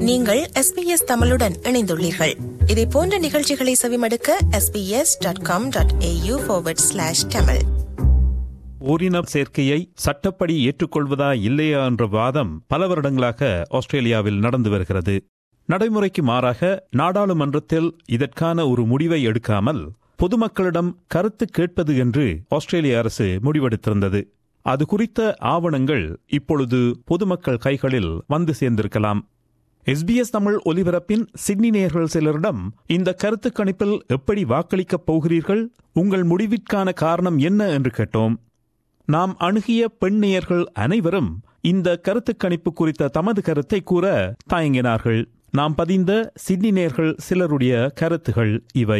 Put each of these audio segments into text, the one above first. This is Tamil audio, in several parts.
நீங்கள் எஸ்பிஎஸ் தமிழுடன் இணைந்துள்ளீர்கள் இதே போன்ற நிகழ்ச்சிகளை செவிமடுக்க SBS dot com dot AU slash Tamil ஓரின சேர்க்கையை சட்டப்படி ஏற்றுக்கொள்வதா இல்லையா என்ற வாதம் பல வருடங்களாக ஆஸ்திரேலியாவில் நடந்து வருகிறது நடைமுறைக்கு மாறாக நாடாளுமன்றத்தில் இதற்கான ஒரு முடிவை எடுக்காமல் பொதுமக்களிடம் கருத்து கேட்பது என்று ஆஸ்திரேலிய அரசு முடிவெடுத்திருந்தது அது குறித்த ஆவணங்கள் இப்பொழுது பொதுமக்கள் கைகளில் வந்து சேர்ந்திருக்கலாம் எஸ்பிஎஸ் தமிழ் ஒலிபரப்பின் சிட்னி நேயர்கள் சிலரிடம் இந்த கருத்து கணிப்பில் எப்படி வாக்களிக்கப் போகிறீர்கள் உங்கள் முடிவிற்கான காரணம் என்ன என்று கேட்டோம் நாம் அணுகிய பெண் நேயர்கள் அனைவரும் இந்த கருத்து கணிப்பு குறித்த தமது கருத்தை கூற தயங்கினார்கள் நாம் பதிந்த சிட்னி நேயர்கள் சிலருடைய கருத்துகள் இவை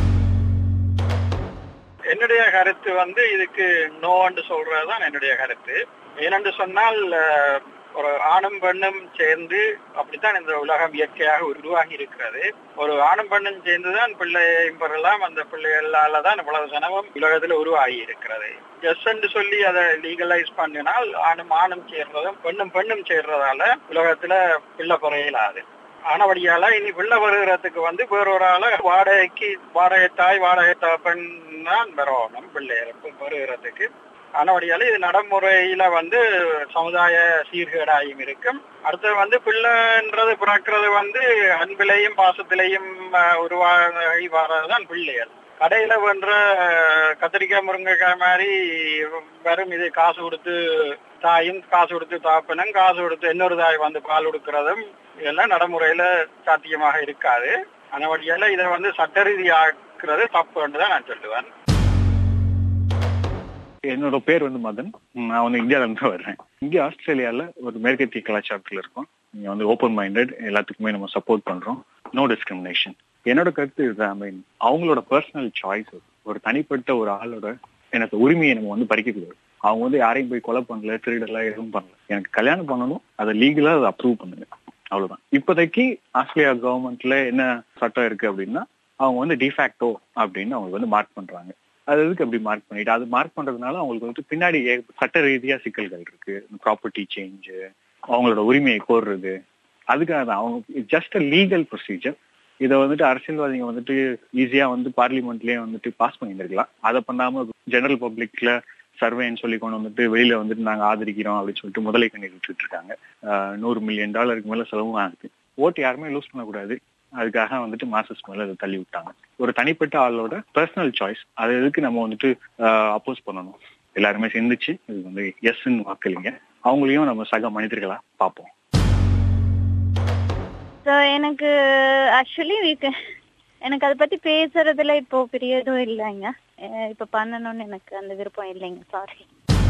என்னுடைய கருத்து வந்து இதுக்கு நோன்னு சொல்றதுதான் என்னுடைய கருத்து ஏனென்று சொன்னால் அஹ், ஒரு ஆணும் பெண்ணும் சேர்ந்து அப்படித்தான் இந்த உலகம் இயற்கையாக உருவாகி இருக்கிறது ஒரு ஆணும் பெண்ணும் சேர்ந்துதான் பிள்ளையையும் பெறலாம் அந்த பிள்ளைகளால தான் இவ்வளவு சனமும் உலகத்துல உருவாகி இருக்கிறது எஸ் என்று சொல்லி அதை லீகலைஸ் பண்ணினால் ஆணும் ஆணும் சேர்றதும் பெண்ணும் பெண்ணும் சேர்றதால உலகத்துல பிள்ளை பெற இயலாது ஆனபடியால இனி பிள்ளை வருகிறதுக்கு வந்து வேறொரு ஆள வாடகைக்கு வாடகை தாய் வாடகை தகப்பன் தான் வரணும் பிள்ளைகளுக்கு வருகிறதுக்கு ஆனபடியால இது நடைமுறையில வந்து சமுதாய சீர்கேடாயும் இருக்கும் அடுத்து வந்து பிள்ளைன்றது பிறக்கிறது வந்து அன்பிலையும் பாசத்திலையும் அஹ், உருவாகி வர்றதுதான் பிள்ளைகள் கடையில பண்ற அஹ், கத்திரிக்காய் முருங்கைக்காய் மாதிரி வெறும் இது காசு கொடுத்து தாயும் காசு கொடுத்து தாப்பனும் காசு கொடுத்து இன்னொரு தாய் வந்து பால் கொடுக்கறதும் இதெல்லாம் நடைமுறையில சாத்தியமாக இருக்காது அதனால இதை வந்து சட்ட ரீதியாக்குறது தப்புன்னு தான் நான் சொல்லுவேன் என்னோட பேர் வந்து மதன் நான் வந்து இந்தியால இருந்து வர்றேன் இங்க ஆஸ்திரேலியால ஒரு மேற்கத்திய கலாச்சாரத்துல இருக்கோம் இங்க வந்து ஓப்பன் மைண்டட் எல்லாத்துக்குமே நம்ம சப்போர்ட் பண்றோம் நோ டிஸ்கிரிமினேஷன் என்னோட கருத்து இதுதான் ஐ மீன் அவங்களோட பர்சனல் சாய்ஸ் ஒரு தனிப்பட்ட ஒரு ஆளோட எனக்கு உரிமையை நம்ம வந்து பறிக்கக்கூடாது அவங்க வந்து யாரையும் போய் கொலை பண்ணல திருடல எதுவும் பண்ணல எனக்கு கல்யாணம் பண்ணணும் அதை லீகலா அதை அப்ரூவ் பண்ணுங்க அவ்வளவுதான் இப்போதைக்கு ஆஸ்திரேலியா கவர்மெண்ட்ல என்ன சட்டம் இருக்கு அப்படின்னா அவங்க வந்து டிஃபேக்டோ அப்படின்னு அவங்க வந்து மார்க் பண்றாங்க அது எதுக்கு அப்படி மார்க் பண்ணிட்டு அது மார்க் பண்றதுனால அவங்களுக்கு வந்து பின்னாடி ஏ- சட்ட ரீதியா சிக்கல்கள் இருக்கு ப்ராப்பர்ட்டி சேஞ்ச் அவங்களோட உரிமையை கோருறது அதுக்காக தான் அவங்க ஜஸ்ட் அ லீகல் ப்ரொசீஜர் இதை வந்துட்டு அரசியல்வாதிங்க வந்துட்டு ஈஸியா வந்து பார்லிமெண்ட்லயே வந்துட்டு பாஸ் பண்ணியிருக்கலாம் அதை பண்ணாம ஜெனரல் பப்ளிக்ல சர்வேன்னு சொல்லி கொண்டு வந்துட்டு வெளியில வந்துட்டு நாங்க ஆதரிக்கிறோம் அப்படின்னு சொல்லிட்டு முதலை கண்ணீர் விட்டுட்டு இருக்காங்க ஆஹ் நூறு மில்லியன் டாலருக்கு மேல செலவும் ஆகுது ஓட்டு யாருமே லூஸ் பண்ணக்கூடாது அதுக்காக வந்துட்டு மாசஸ் மேல அதை தள்ளி விட்டாங்க ஒரு தனிப்பட்ட ஆளோட பர்சனல் சாய்ஸ் அது எதுக்கு நம்ம வந்துட்டு அப்போஸ் பண்ணணும் எல்லாருமே சிந்திச்சு இது வந்து எஸ்ன்னு வாக்களிங்க அவங்களையும் நம்ம சக மனிதர்களா பார்ப்போம் ஸோ எனக்கு ஆக்சுவலி எனக்கு அதை பத்தி பேசுறதுல இப்போ பெரிய இதுவும் இல்லைங்க அஹ் இப்ப பண்ணணும்னு எனக்கு அந்த விருப்பம் இல்லைங்க சாரி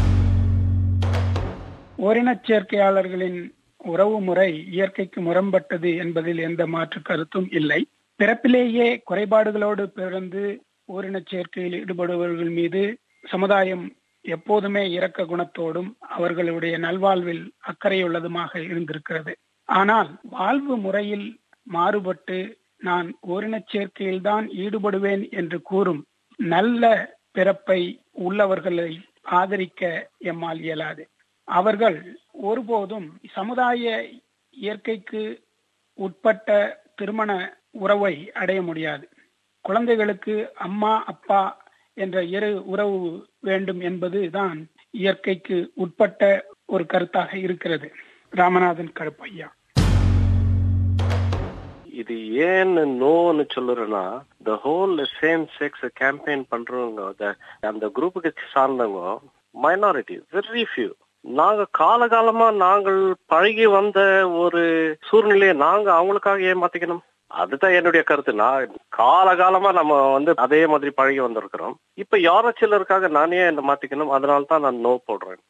ஓரினச் சேர்க்கையாளர்களின் உறவு முறை இயற்கைக்கு முரண்பட்டது என்பதில் எந்த மாற்று கருத்தும் இல்லை பிறப்பிலேயே குறைபாடுகளோடு பிறந்து ஓரினச் சேர்க்கையில் ஈடுபடுபவர்கள் மீது சமுதாயம் எப்போதுமே இரக்க குணத்தோடும் அவர்களுடைய நல்வாழ்வில் அக்கறையுள்ளதுமாக இருந்திருக்கிறது ஆனால் வாழ்வு முறையில் மாறுபட்டு நான் ஓரினச் சேர்க்கையில்தான் ஈடுபடுவேன் என்று கூறும் நல்ல பிறப்பை உள்ளவர்களை ஆதரிக்க எம்மால் இயலாது அவர்கள் ஒருபோதும் சமுதாய இயற்கைக்கு உட்பட்ட திருமண உறவை அடைய முடியாது குழந்தைகளுக்கு அம்மா அப்பா என்ற இரு உறவு வேண்டும் என்பதுதான் இயற்கைக்கு உட்பட்ட ஒரு கருத்தாக இருக்கிறது ராமநாதன் கருப்பையா இது ஏன்னு நோன்னு சொல்லுறேன்னா the whole same sex campaign பண்றவங்க the- அந்த குரூப்புக்கு சார்ந்தவங்க மைனாரிட்டி வெரி ஃபியூ நாங்க காலகாலமா நாங்கள் பழகி வந்த ஒரு சூழ்நிலையை நாங்க அவங்களுக்காக ஏமாத்திக்கணும் அதுதான் என்னுடைய கருத்து நான் காலகாலமா நம்ம வந்து அதே மாதிரி பழகி வந்திருக்கிறோம் இப்ப யாரோ சிலருக்காக நானே என்ன மாத்திக்கணும் அதனால தான் நான் நோ போடுறேன்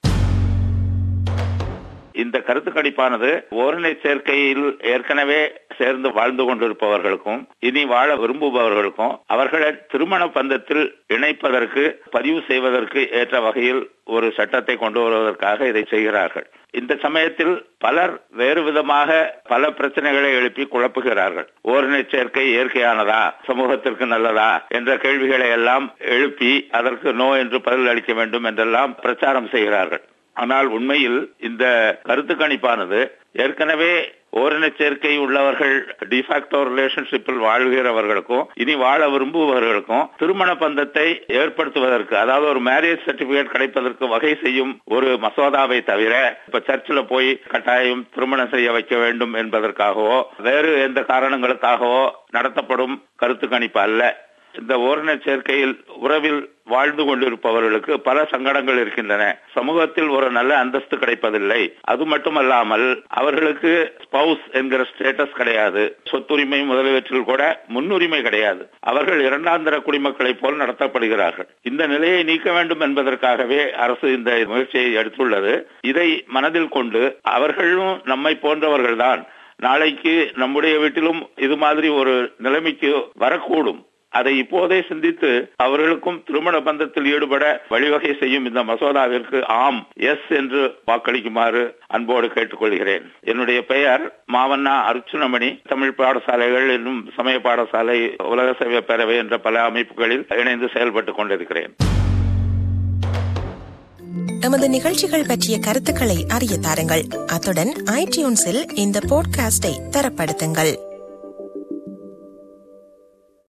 இந்த கருத்து கணிப்பானது ஓரினை சேர்க்கையில் ஏற்கனவே சேர்ந்து வாழ்ந்து கொண்டிருப்பவர்களுக்கும் இனி வாழ விரும்புபவர்களுக்கும் அவர்களை திருமண பந்தத்தில் இணைப்பதற்கு பதிவு செய்வதற்கு ஏற்ற வகையில் ஒரு சட்டத்தை கொண்டு வருவதற்காக இதை செய்கிறார்கள் இந்த சமயத்தில் பலர் வேறு விதமாக பல பிரச்சனைகளை எழுப்பி குழப்புகிறார்கள் ஓரினை சேர்க்கை இயற்கையானதா சமூகத்திற்கு நல்லதா என்ற கேள்விகளை எல்லாம் எழுப்பி அதற்கு நோ என்று பதில் அளிக்க வேண்டும் என்றெல்லாம் பிரச்சாரம் செய்கிறார்கள் ஆனால் உண்மையில் இந்த கருத்து கணிப்பானது ஏற்கனவே ஓரின சேர்க்கை உள்ளவர்கள் டிஃபாக்டோ ரிலேஷன்ஷிப்பில் வாழ்கிறவர்களுக்கும் இனி வாழ விரும்புபவர்களுக்கும் திருமண பந்தத்தை ஏற்படுத்துவதற்கு அதாவது ஒரு மேரேஜ் சர்டிபிகேட் கிடைப்பதற்கு வகை செய்யும் ஒரு மசோதாவை தவிர இப்ப சர்ச்சில் போய் கட்டாயம் திருமணம் செய்ய வைக்க வேண்டும் என்பதற்காகவோ வேறு எந்த காரணங்களுக்காகவோ நடத்தப்படும் கருத்து கணிப்பு அல்ல இந்த ஓரின சேர்க்கையில் உறவில் வாழ்ந்து கொண்டிருப்பவர்களுக்கு பல சங்கடங்கள் இருக்கின்றன சமூகத்தில் ஒரு நல்ல அந்தஸ்து கிடைப்பதில்லை அது மட்டுமல்லாமல் அவர்களுக்கு ஸ்பவுஸ் என்கிற ஸ்டேட்டஸ் கிடையாது சொத்துரிமை முதலியவற்றில் கூட முன்னுரிமை கிடையாது அவர்கள் இரண்டாந்தர குடிமக்களைப் போல் நடத்தப்படுகிறார்கள் இந்த நிலையை நீக்க வேண்டும் என்பதற்காகவே அரசு இந்த முயற்சியை எடுத்துள்ளது இதை மனதில் கொண்டு அவர்களும் நம்மை போன்றவர்கள்தான் நாளைக்கு நம்முடைய வீட்டிலும் இது மாதிரி ஒரு நிலைமைக்கு வரக்கூடும் அதை இப்போதே சிந்தித்து அவர்களுக்கும் திருமண பந்தத்தில் ஈடுபட வழிவகை செய்யும் இந்த மசோதாவிற்கு ஆம் எஸ் என்று வாக்களிக்குமாறு அன்போடு கேட்டுக்கொள்கிறேன் என்னுடைய பெயர் மாவண்ணா அர்ச்சுனமணி தமிழ் பாடசாலைகள் என்னும் சமய பாடசாலை உலக சேவை பேரவை என்ற பல அமைப்புகளில் இணைந்து செயல்பட்டுக் கொண்டிருக்கிறேன் எமது நிகழ்ச்சிகள் பற்றிய கருத்துக்களை அறிய தாருங்கள் அத்துடன் ஐடியூன்ஸில் இந்த போட்காஸ்டை தரப்படுத்துங்கள்